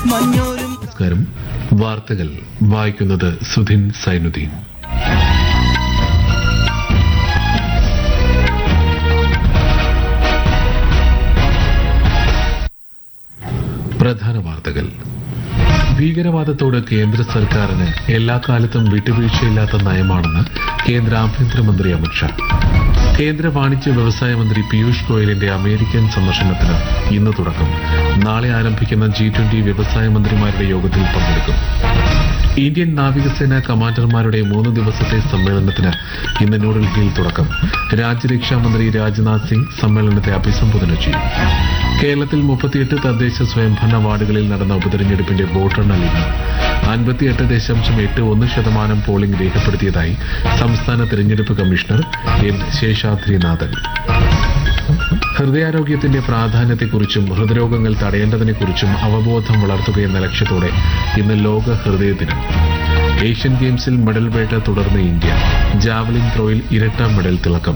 മഞ്ഞോരും നമസ്കാരം വാർത്തകൾ വായിക്കുന്നത് സുധിൻ സൈനുദ്ദീൻ പ്രധാന വാർത്തകൾ ഭീകരവാദത്തോട് കേന്ദ്ര സർക്കാരിന് എല്ലാ കാലത്തും വിട്ടുവീഴ്ചയില്ലാത്ത നയമാണെന്ന് കേന്ദ്ര ആഭ്യന്തരമന്ത്രി അമിത്ഷാ കേന്ദ്ര വാണിജ്യ വ്യവസായ മന്ത്രി പീയൂഷ് ഗോയലിന്റെ അമേരിക്കൻ സന്ദർശനത്തിന് ഇന്ന് തുടക്കം നാളെ ആരംഭിക്കുന്ന ജി ട്വന്റി വ്യവസായ മന്ത്രിമാരുടെ യോഗത്തിൽ പങ്കെടുക്കും ഇന്ത്യൻ നാവികസേന കമാൻഡർമാരുടെ മൂന്ന് ദിവസത്തെ സമ്മേളനത്തിന് ഇന്ന് ന്യൂഡൽഹിയിൽ തുടക്കം രാജ്യരക്ഷാ മന്ത്രി രാജ്നാഥ് സിംഗ് സമ്മേളനത്തെ അഭിസംബോധന ചെയ്യും കേരളത്തിൽ മുപ്പത്തിയെട്ട് തദ്ദേശ സ്വയംഭരണ വാർഡുകളിൽ നടന്ന ഉപതെരഞ്ഞെടുപ്പിന്റെ വോട്ടെണ്ണൽ ഇന്ന് അൻപത്തിയെട്ട് ദശാംശം എട്ട് ഒന്ന് ശതമാനം പോളിംഗ് രേഖപ്പെടുത്തിയതായി സംസ്ഥാന തെരഞ്ഞെടുപ്പ് കമ്മീഷണർ എൻ ശേഷാദ്രിനാഥൻ ഹൃദയാരോഗ്യത്തിന്റെ പ്രാധാന്യത്തെക്കുറിച്ചും ഹൃദ്രോഗങ്ങൾ തടയേണ്ടതിനെക്കുറിച്ചും അവബോധം വളർത്തുകയെന്ന ലക്ഷ്യത്തോടെ ഇന്ന് ലോക ഹൃദയ ദിനം ഏഷ്യൻ ഗെയിംസിൽ മെഡൽ വേട്ട തുടർന്ന് ഇന്ത്യ ജാവലിൻ ത്രോയിൽ ഇരട്ട മെഡൽ തിളക്കം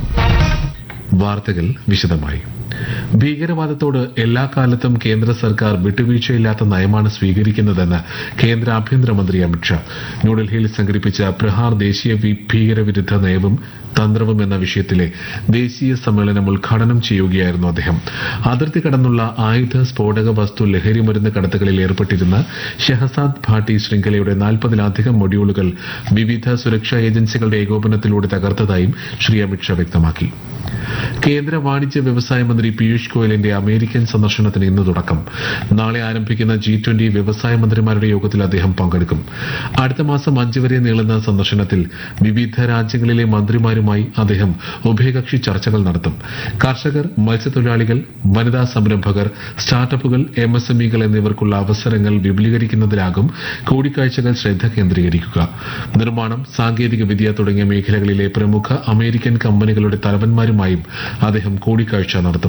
വാർത്തകൾ വിശദമായി ഭീകരവാദത്തോട് എല്ലാ കാലത്തും കേന്ദ്ര സർക്കാർ വിട്ടുവീഴ്ചയില്ലാത്ത നയമാണ് സ്വീകരിക്കുന്നതെന്ന് കേന്ദ്ര ആഭ്യന്തരമന്ത്രി അമിത്ഷാ ന്യൂഡൽഹിയിൽ സംഘടിപ്പിച്ച പ്രഹാർ ദേശീയ വി- ഭീകരവിരുദ്ധ നയവും തന്ത്രവും എന്ന വിഷയത്തിലെ ദേശീയ സമ്മേളനം ഉദ്ഘാടനം ചെയ്യുകയായിരുന്നു അദ്ദേഹം അതിർത്തി കടന്നുള്ള ആയുധ സ്ഫോടക വസ്തു ലഹരി മരുന്ന് കടത്തുകളിൽ ഏർപ്പെട്ടിരുന്ന ഷെഹസാദ് ഭാട്ടി ശൃംഖലയുടെ നാൽപ്പതിലധികം മൊഡ്യൂളുകൾ വിവിധ സുരക്ഷാ ഏജൻസികളുടെ ഏകോപനത്തിലൂടെ തകർത്തതായും ശ്രീ അമിത്ഷാ വ്യക്തമാക്കി കേന്ദ്ര വാണിജ്യ വ്യവസായ മന്ത്രി പീയൂഷ് ഗോയലിന്റെ അമേരിക്കൻ സന്ദർശനത്തിന് ഇന്ന് തുടക്കം നാളെ ആരംഭിക്കുന്ന ജി ട്വന്റി വ്യവസായ മന്ത്രിമാരുടെ യോഗത്തിൽ അദ്ദേഹം പങ്കെടുക്കും അടുത്ത മാസം അഞ്ച് വരെ നീളുന്ന സന്ദർശനത്തിൽ വിവിധ രാജ്യങ്ങളിലെ മന്ത്രിമാരുമായി അദ്ദേഹം ഉഭയകക്ഷി ചർച്ചകൾ നടത്തും കർഷകർ മത്സ്യത്തൊഴിലാളികൾ വനിതാ സംരംഭകർ സ്റ്റാർട്ടപ്പുകൾ എം എസ് എം ഇകൾ എന്നിവർക്കുള്ള അവസരങ്ങൾ വിപുലീകരിക്കുന്നതിലാകും കൂടിക്കാഴ്ചകൾ ശ്രദ്ധ കേന്ദ്രീകരിക്കുക നിർമ്മാണം സാങ്കേതിക വിദ്യ തുടങ്ങിയ മേഖലകളിലെ പ്രമുഖ അമേരിക്കൻ കമ്പനികളുടെ തലവന്മാരുമായും അദ്ദേഹം കൂടിക്കാഴ്ച നടത്തും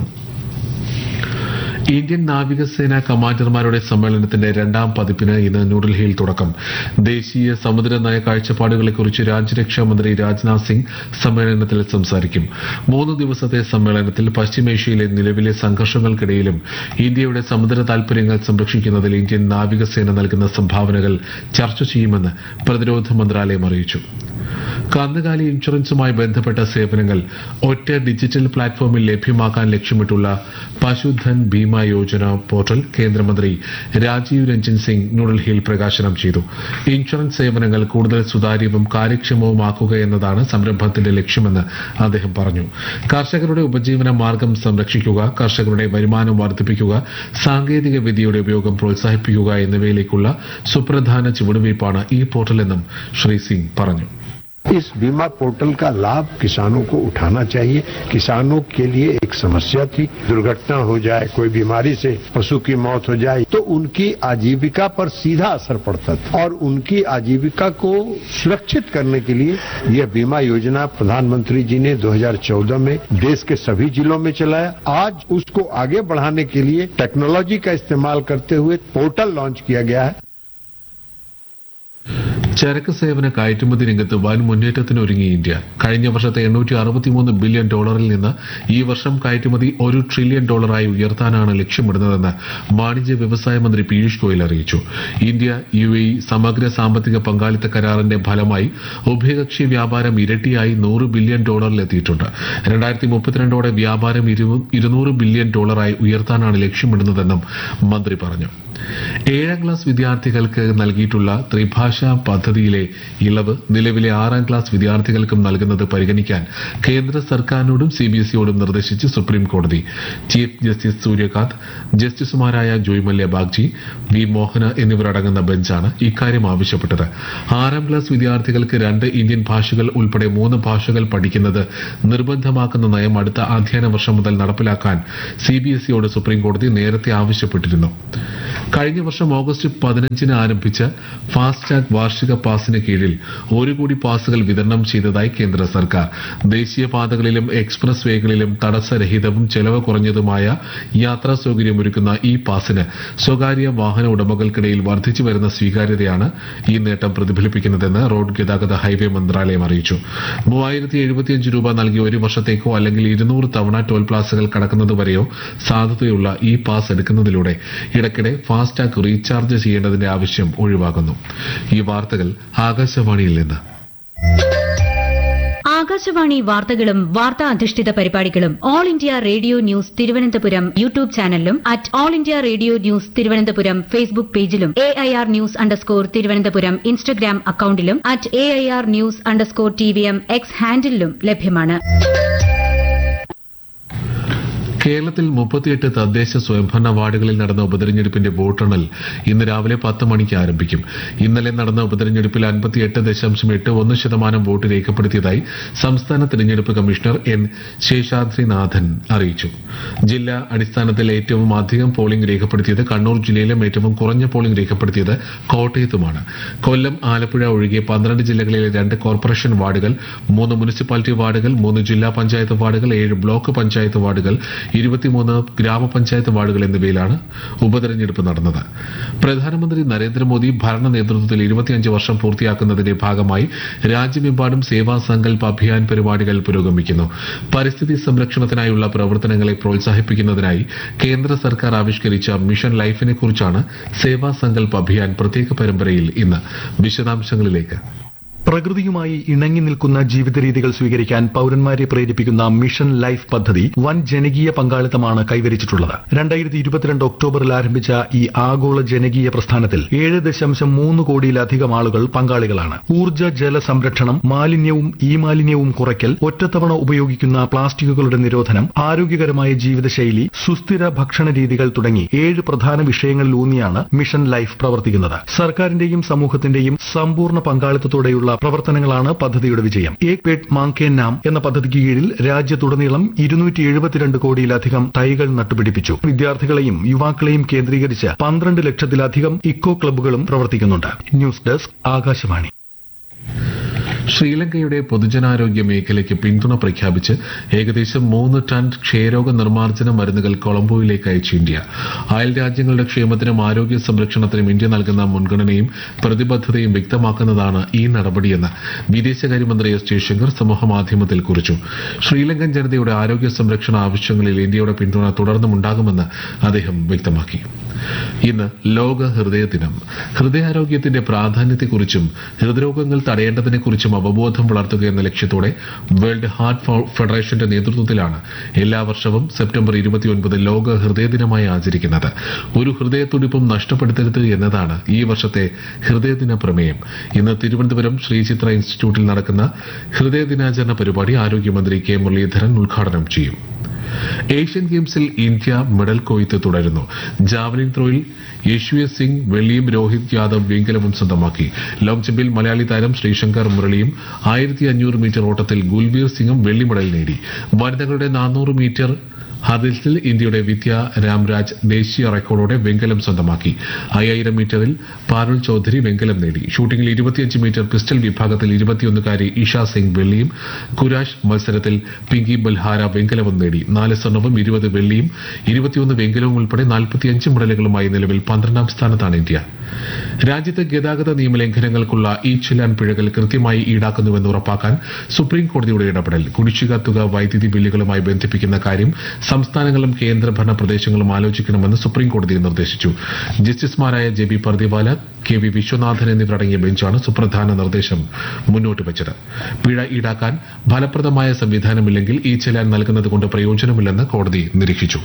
ഇന്ത്യൻ നാവികസേന കമാൻഡർമാരുടെ സമ്മേളനത്തിന്റെ രണ്ടാം പതിപ്പിന് ഇന്ന് ന്യൂഡൽഹിയിൽ തുടക്കം ദേശീയ സമുദ്ര നയ കാഴ്ചപ്പാടുകളെക്കുറിച്ച് രാജ്യരക്ഷാ മന്ത്രി രാജ്നാഥ് സിംഗ് സമ്മേളനത്തിൽ സംസാരിക്കും മൂന്ന് ദിവസത്തെ സമ്മേളനത്തിൽ പശ്ചിമേഷ്യയിലെ നിലവിലെ സംഘർഷങ്ങൾക്കിടയിലും ഇന്ത്യയുടെ സമുദ്ര താൽപര്യങ്ങൾ സംരക്ഷിക്കുന്നതിൽ ഇന്ത്യൻ നാവികസേന നൽകുന്ന സംഭാവനകൾ ചർച്ച ചെയ്യുമെന്ന് പ്രതിരോധ മന്ത്രാലയം അറിയിച്ചു കന്നുകാലി ഇൻഷുറൻസുമായി ബന്ധപ്പെട്ട സേവനങ്ങൾ ഒറ്റ ഡിജിറ്റൽ പ്ലാറ്റ്ഫോമിൽ ലഭ്യമാക്കാൻ ലക്ഷ്യമിട്ടുള്ള പശുധൻ ബീമ യോജന പോർട്ടൽ കേന്ദ്രമന്ത്രി രാജീവ് രഞ്ജൻ സിംഗ് ന്യൂഡൽഹിയിൽ പ്രകാശനം ചെയ്തു ഇൻഷുറൻസ് സേവനങ്ങൾ കൂടുതൽ സുതാര്യവും കാര്യക്ഷമവുമാക്കുക എന്നതാണ് സംരംഭത്തിന്റെ ലക്ഷ്യമെന്ന് അദ്ദേഹം പറഞ്ഞു കർഷകരുടെ ഉപജീവന മാർഗം സംരക്ഷിക്കുക കർഷകരുടെ വരുമാനം വർദ്ധിപ്പിക്കുക സാങ്കേതിക വിദ്യയുടെ ഉപയോഗം പ്രോത്സാഹിപ്പിക്കുക എന്നിവയിലേക്കുള്ള സുപ്രധാന ചുവടുവയ്പ്പാണ് ഈ പോർട്ടലെന്നും ശ്രീ സിംഗ് പറഞ്ഞു इस बीमा पोर्टल का लाभ किसानों को उठाना चाहिए किसानों के लिए एक समस्या थी दुर्घटना हो जाए कोई बीमारी से पशु की मौत हो जाए तो उनकी आजीविका पर सीधा असर पड़ता था और उनकी आजीविका को सुरक्षित करने के लिए यह बीमा योजना प्रधानमंत्री जी ने 2014 में देश के सभी जिलों में चलाया आज उसको आगे बढ़ाने के लिए टेक्नोलॉजी का इस्तेमाल करते हुए पोर्टल लॉन्च किया गया है ചരക്ക് സേവന കയറ്റുമതി രംഗത്ത് വൻ മുന്നേറ്റത്തിനൊരുങ്ങി ഇന്ത്യ കഴിഞ്ഞ വർഷത്തെ എണ്ണൂറ്റി അറുപത്തിമൂന്ന് ബില്യൺ ഡോളറിൽ നിന്ന് ഈ വർഷം കയറ്റുമതി ഒരു ട്രില്യൺ ഡോളറായി ഉയർത്താനാണ് ലക്ഷ്യമിടുന്നതെന്ന് വാണിജ്യ വ്യവസായ മന്ത്രി പീയൂഷ് ഗോയൽ അറിയിച്ചു ഇന്ത്യ യു എ സമഗ്ര സാമ്പത്തിക പങ്കാളിത്ത കരാറിന്റെ ഫലമായി ഉഭയകക്ഷി വ്യാപാരം ഇരട്ടിയായി നൂറ് ബില്യൺ ഡോളറിലെത്തിയിട്ടുണ്ട് രണ്ടായിരത്തി മുപ്പത്തിരണ്ടോടെ വ്യാപാരം ഇരു- ഇരുന്നൂറ് ബില്യൺ ഡോളറായി ഉയർത്താനാണ് ലക്ഷ്യമിടുന്നതെന്നും മന്ത്രി പറഞ്ഞു ഏഴാം ക്ലാസ് വിദ്യാർത്ഥികൾക്ക് നൽകിയിട്ടുള്ള ത്രിഭാഷാ പദ്ധതിയിലെ ഇളവ് നിലവിലെ ആറാം ക്ലാസ് വിദ്യാർത്ഥികൾക്കും നൽകുന്നത് പരിഗണിക്കാൻ കേന്ദ്ര സർക്കാരിനോടും സിബിഎസ്ഇയോടും നിർദ്ദേശിച്ച് സുപ്രീം കോടതി ചീഫ് ജസ്റ്റിസ് സൂര്യകാന്ത് ജസ്റ്റിസുമാരായ ജോയ് മല്യ ബാഗ്ജി വി മോഹന എന്നിവരടങ്ങുന്ന ബെഞ്ചാണ് ഇക്കാര്യം ആവശ്യപ്പെട്ടത് ആറാം ക്ലാസ് വിദ്യാർത്ഥികൾക്ക് രണ്ട് ഇന്ത്യൻ ഭാഷകൾ ഉൾപ്പെടെ മൂന്ന് ഭാഷകൾ പഠിക്കുന്നത് നിർബന്ധമാക്കുന്ന നയം അടുത്ത അധ്യയന വർഷം മുതൽ നടപ്പിലാക്കാൻ സിബിഎസ്ഇയോട് സുപ്രീം കോടതി നേരത്തെ ആവശ്യപ്പെട്ടിരുന്നു കഴിഞ്ഞ വർഷം ഓഗസ്റ്റ് പതിനഞ്ചിന് ആരംഭിച്ച ഫാസ്ടാഗ് വാർഷിക പാസിന് കീഴിൽ ഒരു കോടി പാസുകൾ വിതരണം ചെയ്തതായി കേന്ദ്ര സർക്കാർ ദേശീയപാതകളിലും എക്സ്പ്രസ് വേകളിലും തടസ്സരഹിതവും ചെലവ് കുറഞ്ഞതുമായ യാത്രാ സൗകര്യമൊരുക്കുന്ന ഈ പാസിന് സ്വകാര്യ വാഹന ഉടമകൾക്കിടയിൽ വർദ്ധിച്ചു വരുന്ന സ്വീകാര്യതയാണ് ഈ നേട്ടം പ്രതിഫലിപ്പിക്കുന്നതെന്ന് റോഡ് ഗതാഗത ഹൈവേ മന്ത്രാലയം അറിയിച്ചു മൂവായിരത്തി എഴുപത്തിയഞ്ച് രൂപ നൽകി ഒരു വർഷത്തേക്കോ അല്ലെങ്കിൽ ഇരുന്നൂറ് തവണ ടോൾ പ്ലാസകൾ കടക്കുന്നതുവരെയോ സാധുതയുള്ള ഈ പാസ് എടുക്കുന്നതിലൂടെ ഇടയ്ക്കിടെ ഫാസ്ടാഗ് റീചാർജ് ചെയ്യേണ്ടതിന്റെ ആവശ്യം ഒഴിവാക്കുന്നു ഈ വാർത്തകൾ ആകാശവാണിയിൽ നിന്ന് ആകാശവാണി വാർത്തകളും വാർത്താ അധിഷ്ഠിത പരിപാടികളും all India radio news Thiruvananthapuram YouTube ചാനലിലും at all India radio news Thiruvananthapuram Facebook പേജിലും A I R news underscore Thiruvananthapuram Instagram അക്കൌണ്ടിലും at A I R news underscore T V M X ഹാൻഡിലും ലഭ്യമാണ് കേരളത്തിൽ മുപ്പത്തിയെട്ട് തദ്ദേശ സ്വയംഭരണ വാർഡുകളിൽ നടന്ന ഉപതെരഞ്ഞെടുപ്പിന്റെ വോട്ടെണ്ണൽ ഇന്ന് രാവിലെ പത്ത് മണിക്ക് ആരംഭിക്കും ഇന്നലെ നടന്ന ഉപതെരഞ്ഞെടുപ്പിൽ അൻപത്തിയെട്ട് ദശാംശം എട്ട് ഒന്ന് ശതമാനം വോട്ട് രേഖപ്പെടുത്തിയതായി സംസ്ഥാന തെരഞ്ഞെടുപ്പ് കമ്മീഷണർ എൻ ശേഷാദ്രിനാഥൻ അറിയിച്ചു ജില്ലാ അടിസ്ഥാനത്തിൽ ഏറ്റവും അധികം പോളിംഗ് രേഖപ്പെടുത്തിയത് കണ്ണൂർ ജില്ലയിലും ഏറ്റവും കുറഞ്ഞ പോളിംഗ് രേഖപ്പെടുത്തിയത് കോട്ടയത്തുമാണ് കൊല്ലം ആലപ്പുഴ ഒഴികെ പന്ത്രണ്ട് ജില്ലകളിലെ രണ്ട് കോർപ്പറേഷൻ വാർഡുകൾ മൂന്ന് മുനിസിപ്പാലിറ്റി വാർഡുകൾ മൂന്ന് ജില്ലാ പഞ്ചായത്ത് വാർഡുകൾ ഏഴ് ബ്ലോക്ക് പഞ്ചായത്ത് വാർഡുകൾ ഇരുപത്തിമൂന്ന് ഗ്രാമപഞ്ചായത്ത് വാർഡുകൾ എന്നിവയിലാണ് ഉപതെരഞ്ഞെടുപ്പ് നടന്നത് പ്രധാനമന്ത്രി നരേന്ദ്രമോദി ഭരണ നേതൃത്വത്തിൽ ഇരുപത്തിയഞ്ച് വർഷം പൂർത്തിയാക്കുന്നതിന്റെ ഭാഗമായി രാജ്യമെമ്പാടും സേവാ സങ്കൽപ് അഭിയാൻ പരിപാടികൾ പുരോഗമിക്കുന്നു പരിസ്ഥിതി സംരക്ഷണത്തിനായുള്ള പ്രവർത്തനങ്ങളെ പ്രോത്സാഹിപ്പിക്കുന്നതിനായി കേന്ദ്ര സർക്കാർ ആവിഷ്കരിച്ച മിഷൻ ലൈഫിനെ കുറിച്ചാണ് സേവാ സങ്കൽപ് അഭിയാൻ പ്രത്യേക പരമ്പരയിൽ ഇന്ന് വിശദാംശങ്ങളിലേക്ക് പ്രകൃതിയുമായി ഇണങ്ങി നിൽക്കുന്ന ജീവിത രീതികൾ സ്വീകരിക്കാൻ പൌരന്മാരെ പ്രേരിപ്പിക്കുന്ന മിഷൻ ലൈഫ് പദ്ധതി വൻ ജനകീയ പങ്കാളിത്തമാണ് കൈവരിച്ചിട്ടുള്ളത് രണ്ടായിരത്തി ഇരുപത്തിരണ്ട് ഒക്ടോബറിൽ ആരംഭിച്ച ഈ ആഗോള ജനകീയ പ്രസ്ഥാനത്തിൽ ഏഴ് ദശാംശം മൂന്ന് കോടിയിലധികം ആളുകൾ പങ്കാളികളാണ് ഊർജ്ജ ജല സംരക്ഷണം മാലിന്യവും ഈ മാലിന്യവും കുറയ്ക്കൽ ഒറ്റത്തവണ ഉപയോഗിക്കുന്ന പ്ലാസ്റ്റിക്കുകളുടെ നിരോധനം ആരോഗ്യകരമായ ജീവിതശൈലി സുസ്ഥിര ഭക്ഷണ രീതികൾ തുടങ്ങി ഏഴ് പ്രധാന വിഷയങ്ങളിലൂന്നിയാണ് മിഷൻ ലൈഫ് പ്രവർത്തിക്കുന്നത് സർക്കാരിന്റെയും സമൂഹത്തിന്റെയും സമ്പൂർണ്ണ പങ്കാളിത്തത്തോടെയുള്ള പ്രവർത്തനങ്ങളാണ് പദ്ധതിയുടെ വിജയം ഏക് പേട്ട് മാങ്കേ നാം എന്ന പദ്ധതിക്ക് കീഴിൽ രാജ്യത്തുടനീളം ഇരുന്നൂറ്റി എഴുപത്തിരണ്ട് കോടിയിലധികം തൈകൾ നട്ടുപിടിപ്പിച്ചു വിദ്യാർത്ഥികളെയും യുവാക്കളെയും കേന്ദ്രീകരിച്ച് പന്ത്രണ്ട് ലക്ഷത്തിലധികം ഇക്കോ ക്ലബ്ബുകളും പ്രവർത്തിക്കുന്നുണ്ട് ന്യൂസ് ഡെസ്ക് ആകാശവാണി ശ്രീലങ്കയുടെ പൊതുജനാരോഗ്യ മേഖലയ്ക്ക് പിന്തുണ പ്രഖ്യാപിച്ച് ഏകദേശം മൂന്ന് ടൺ ക്ഷയരോഗ നിർമ്മാർജ്ജന മരുന്നുകൾ കൊളംബോയിലേക്ക് അയച്ചു ഇന്ത്യ അയൽ രാജ്യങ്ങളുടെ ക്ഷേമത്തിനും ആരോഗ്യ സംരക്ഷണത്തിനും ഇന്ത്യ നൽകുന്ന മുൻഗണനയും പ്രതിബദ്ധതയും വ്യക്തമാക്കുന്നതാണ് ഈ നടപടിയെന്ന് വിദേശകാര്യമന്ത്രി എസ് ജയശങ്കർ സമൂഹമാധ്യമത്തിൽ കുറിച്ചു ശ്രീലങ്കൻ ജനതയുടെ ആരോഗ്യ സംരക്ഷണ ആവശ്യങ്ങളിൽ ഇന്ത്യയുടെ പിന്തുണ തുടർന്നുമുണ്ടാകുമെന്ന് അദ്ദേഹം വ്യക്തമാക്കി ഇന്ന് ലോക ഹൃദയ ദിനം ഹൃദയാരോഗ്യത്തിന്റെ പ്രാധാന്യത്തെക്കുറിച്ചും ഹൃദ്രോഗങ്ങൾ തടയേണ്ടതിനെക്കുറിച്ചും അവബോധം വളർത്തുക എന്ന ലക്ഷ്യത്തോടെ വേൾഡ് ഹാർട്ട് ഫെഡറേഷന്റെ നേതൃത്വത്തിലാണ് എല്ലാ വർഷവും സെപ്റ്റംബർ ഇരുപത്തിയൊൻപത് ലോക ഹൃദയ ദിനമായി ആചരിക്കുന്നത് ഒരു ഹൃദയത്തുടിപ്പും നഷ്ടപ്പെടുത്തരുത് എന്നതാണ് ഈ വർഷത്തെ ഹൃദയദിന പ്രമേയം ഇന്ന് തിരുവനന്തപുരം ശ്രീചിത്ര ഇൻസ്റ്റിറ്റ്യൂട്ടിൽ നടക്കുന്ന ഹൃദയ ദിനാചരണ പരിപാടി ആരോഗ്യമന്ത്രി കെ മുരളീധരൻ ഉദ്ഘാടനം ചെയ്യും ഏഷ്യൻ ഗെയിംസിൽ ഇന്ത്യ മെഡൽ കൊയ്ത്ത് തുടരുന്നു ജാവലിൻ ത്രോയിൽ യശ്വീർ സിംഗ് വെള്ളിയും രോഹിത് യാദവ് വെങ്കലവും സ്വന്തമാക്കി ലോങ് ജമ്പിൽ മലയാളി താരം ശ്രീശങ്കർ മുരളിയും ആയിരത്തി അഞ്ഞൂറ് മീറ്റർ ഓട്ടത്തിൽ ഗുൽബീർ സിംഗും വെള്ളി മെഡൽ നേടി വനിതകളുടെ നാനൂറ് മീറ്റർ ഹർഡിൽസിൽ ഇന്ത്യയുടെ വിദ്യ രാംരാജ് ദേശീയ റെക്കോർഡോടെ വെങ്കലം സ്വന്തമാക്കി അയ്യായിരം മീറ്ററിൽ പാരുൾ ചൌധരി വെങ്കലം നേടി ഷൂട്ടിംഗിൽ ഇരുപത്തിയഞ്ച് മീറ്റർ പിസ്റ്റൽ വിഭാഗത്തിൽ ഇരുപത്തിയൊന്നുകാരി ഇഷ സിംഗ് വെള്ളിയും കുരാഷ് മത്സരത്തിൽ പിങ്കി ബൽഹാര വെങ്കലവും നേടി നാല് സ്വർണവും ഇരുപത് വെള്ളിയും ഇരുപത്തിയൊന്ന് വെങ്കലവും ഉൾപ്പെടെ നാൽപ്പത്തിയഞ്ച് മെഡലുകളുമായി നിലവിൽ പന്ത്രണ്ടാം സ്ഥാനത്താണ് ഇന്ത്യ രാജ്യത്തെ ഗതാഗത നിയമലംഘനങ്ങൾക്കുള്ള ഈ ചില്ലാൻ പിഴകൾ കൃത്യമായി ഈടാക്കുന്നുവെന്ന് ഉറപ്പാക്കാൻ സുപ്രീം കോടതിയുടെ ഇടപെടൽ കുടിശ്ശിക തുക വൈദ്യുതി ബില്ലുകളുമായി ബന്ധിപ്പിക്കുന്ന കാര്യം സംസ്ഥാനങ്ങളും കേന്ദ്രഭരണ പ്രദേശങ്ങളും ആലോചിക്കണമെന്ന് സുപ്രീം കോടതി നിർദ്ദേശിച്ചു ജസ്റ്റിസുമാരായ J B Pardiwala K V Viswanathan എന്നിവരടങ്ങിയ ബെഞ്ചാണ് സുപ്രധാന നിർദ്ദേശം മുന്നോട്ട് വച്ചത് പിഴ ഈടാക്കാൻ ഫലപ്രദമായ സംവിധാനമില്ലെങ്കിൽ ഈ ചെലാൻ നൽകുന്നതുകൊണ്ട് പ്രയോജനമില്ലെന്ന് കോടതി നിരീക്ഷിച്ചു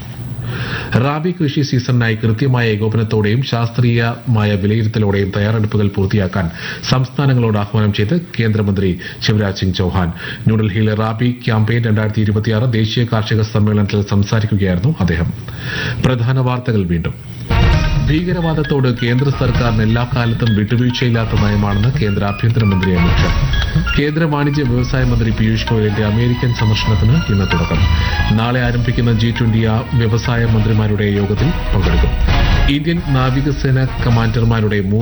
റാബി കൃഷി സീസണിനായി കൃത്യമായ ഏകോപനത്തോടെയും ശാസ്ത്രീയമായ വിലയിരുത്തലോടെയും തയ്യാറെടുപ്പുകൾ പൂർത്തിയാക്കാൻ സംസ്ഥാനങ്ങളോട് ആഹ്വാനം ചെയ്ത് കേന്ദ്രമന്ത്രി ശിവരാജ് സിംഗ് ചൌഹാൻ ന്യൂഡൽഹിയിലെ റാബി ക്യാമ്പയിൻ രണ്ടായിരത്തി ഇരുപത്തിയാറ് ദേശീയ കാർഷിക സമ്മേളനത്തിൽ സംസാരിക്കുകയായിരുന്നു അദ്ദേഹം പ്രധാന വാർത്തകൾ വീണ്ടും ഭീകരവാദത്തോട് കേന്ദ്ര സർക്കാരിന് എല്ലാ കാലത്തും വിട്ടുവീഴ്ചയില്ലാത്ത നയമാണെന്ന് കേന്ദ്ര ആഭ്യന്തരമന്ത്രി അമിത്ഷാ കേന്ദ്ര വാണിജ്യ വ്യവസായ മന്ത്രി പീയൂഷ് ഗോയലിന്റെ അമേരിക്കൻ സന്ദർശനത്തിന് ഇന്ന് തുടക്കം നാളെ ആരംഭിക്കുന്ന ജി ട്വന്റി വ്യവസായ മന്ത്രിമാരുടെ യോഗത്തിൽ പങ്കെടുക്കും ഇന്ത്യൻ നാവികസേന കമാൻഡർമാരുടെ മൂന്ന്